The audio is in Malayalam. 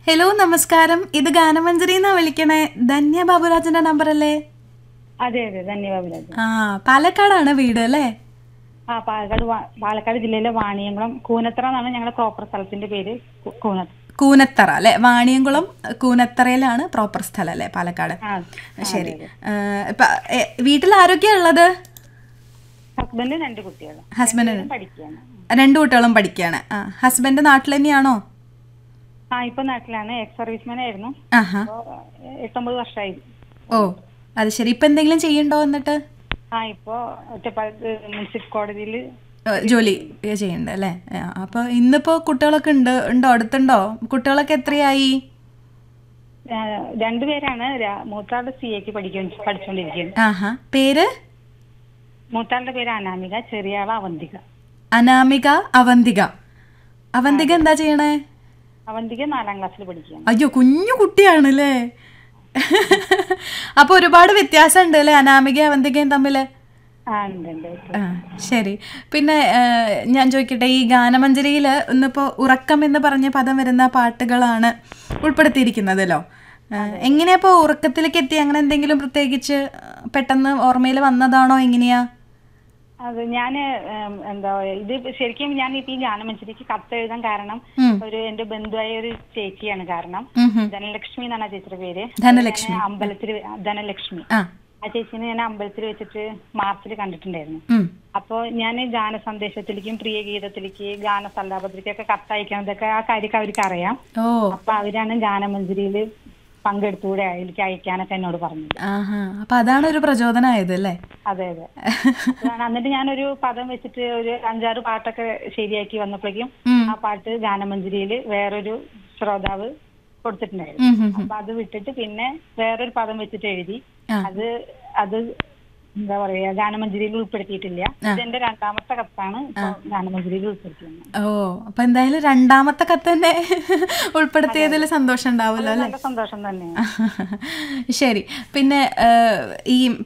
ഹലോ നമസ്കാരം ഇത് ഗാനമഞ്ജരി എന്നാ വിളിക്കണേ ധന്യ ബാബുരാജന്റെ നമ്പർ അല്ലേ അതെ അതെ ധന്യവാദ് ആ പാലക്കാടാണ് വീട് അല്ലേ ആ പാലക്കാട് വാ- പാലക്കാട് ജില്ലയിലെ വാണിയംകുളം കൂനത്ര എന്നാണ് ഞങ്ങളുടെ പ്രോപ്പർ സ്ഥലത്തിന്റെ പേര് കു- കൂനത്ര കൂനത്തറ അല്ലെ വാണിയംകുളം കൂനത്തറയിലാണ് പ്രോപ്പർ സ്ഥലം അല്ലേ പാലക്കാട് ആ ശരി ആ, ഇപ്പൊ എ, വീട്ടിൽ ആരൊക്കെയാ ഉള്ളത് ഹസ്ബൻഡ് രണ്ട് കുട്ടികൾ ഹസ്ബൻഡ് പഠിക്കുകയാണ് രണ്ടു കുട്ടികളും പഠിക്കുകയാണ് ആ ഹസ്ബൻഡ് നാട്ടിൽ തന്നെയാണോ ആ ഇപ്പൊ നാട്ടിലാണ് എക്സ് സർവീസ്മാൻ ആയിരുന്നു ആഹാ ഇപ്പൊ എട്ടൊമ്പത് വർഷമായി ഓ അത് ശരി ഇപ്പൊ എന്തെങ്കിലും ചെയ്യണ്ടോ എന്നിട്ട് ആ ഇപ്പൊ ഒറ്റപ്പാലത്ത് മുനിസിപ്പൽ കോടതിയിൽ ഏ, ജോലി ചെയ്യണ്ട അല്ലേ ആ, അപ്പൊ ഇന്നിപ്പോ കുട്ടികളൊക്കെ ഉണ്ട് ഉണ്ടോ അടുത്തുണ്ടോ കുട്ടികളൊക്കെ എത്രയായി രണ്ടുപേരാണ് രാ- മൂത്താളുടെ സി എക്ക് പഠിക്കാൻ പഠിച്ചുകൊണ്ടിരിക്കുന്നത് ആഹാ പേര് മൂത്താളുടെ പേര് അനാമിക ചെറിയ ആള് അവന്തിക അനാമിക അവന്തിക അവന്തിക എന്താ ചെയ്യണേ അവന്തിക നാലാം ക്ലാസ്സിൽ പഠിക്കുകയാണ് അയ്യോ കുഞ്ഞു കുട്ടിയാണല്ലേ അപ്പൊ ഒരുപാട് വ്യത്യാസം ഉണ്ട് അല്ലേ അനാമിക അവന്തികയും തമ്മില് ആ ഉണ്ട് ഉണ്ട് ആ ശരി പിന്നെ ആ, ഞാൻ ചോദിക്കട്ടെ ഈ ഗാനമഞ്ജരിയിൽ ഇന്നിപ്പോൾ ഉറക്കം എന്ന് പറഞ്ഞ പദം വരുന്ന പാട്ടുകളാണ് ഉൾപ്പെടുത്തിയിരിക്കുന്നതല്ലോ ആ, എങ്ങനെയാ ഇപ്പോൾ ഉറക്കത്തിലേക്ക് എത്തി അങ്ങനെ എന്തെങ്കിലും പ്രത്യേകിച്ച് ആ, പെട്ടെന്ന് ഓർമ്മയിൽ വന്നതാണോ എങ്ങനെയാ അത് ഞാന് ഉം, എന്താ പറയാ, ഇത് ശരിക്കും ഞാൻ ഇപ്പൊ ഈ ഗാനമഞ്ചരിക്ക് കത്ത് എഴുതാൻ കാരണം ഉം. ഒരു എന്റെ ബന്ധുവായ ഒരു ചേച്ചിയാണ് കാരണം ഉം ഹും. ധനലക്ഷ്മി എന്നാണ് ആ ചേച്ചിയുടെ പേര് ധനലക്ഷ്മി ഞാൻ അമ്പലത്തിൽ ധനലക്ഷ്മി ആ ആ ചേച്ചിനെ ഞാൻ അമ്പലത്തിൽ വെച്ചിട്ട് മാർച്ചിൽ കണ്ടിട്ടുണ്ടായിരുന്നു ഉം. അപ്പൊ ഞാൻ ഗാന സന്ദേശത്തിലേക്കും പ്രിയ ഗീതത്തിലേക്ക് ഗാന സല്ലാപത്തിലേക്കൊക്കെ കത്തയക്കണതൊക്കെ ആ കാര്യമൊക്കെ അവർക്ക് അറിയാം ഓ അപ്പൊ അവരാണ് ഗാനമഞ്ജരിയിൽ പങ്കെടുത്തുകൂടെ എനിക്ക് അയക്കാനൊക്കെ എന്നോട് പറഞ്ഞത് ആഹാ അപ്പൊ അതാണ് ഒരു പ്രചോദനമായത് അല്ലേ അതെ അതെ അതാണ് എന്നിട്ട് ഞാനൊരു പദം വെച്ചിട്ട് ഒരു അഞ്ചാറ് പാട്ടൊക്കെ ശരിയാക്കി വന്നപ്പോഴേക്കും ഉം. ആ പാട്ട് ഗാനമഞ്ജരിയിൽ വേറൊരു ശ്രോതാവ് കൊടുത്തിട്ടുണ്ടായിരുന്നു ഉം ഹും ഹും. അപ്പൊ അത് വിട്ടിട്ട് പിന്നെ വേറൊരു പദം വെച്ചിട്ട് എഴുതി ആ. അത് അത് എന്താ പറയാ ഗാനമഞ്ജരിയിൽ ഉൾപ്പെടുത്തിയിട്ടില്ല ഇതെന്റെ രണ്ടാമത്തെ കത്താണ് ഇപ്പൊ ഗാനമഞ്ജരിയിൽ ഉൾപ്പെടുത്തിയത് ഓ അപ്പൊ എന്തായാലും രണ്ടാമത്തെ കത്ത് തന്നെ ഉൾപ്പെടുത്തിയതിൽ സന്തോഷം ഉണ്ടാവുമല്ലോ അല്ലേ നല്ല സന്തോഷം തന്നെ ശരി പിന്നെ ആ, ഈ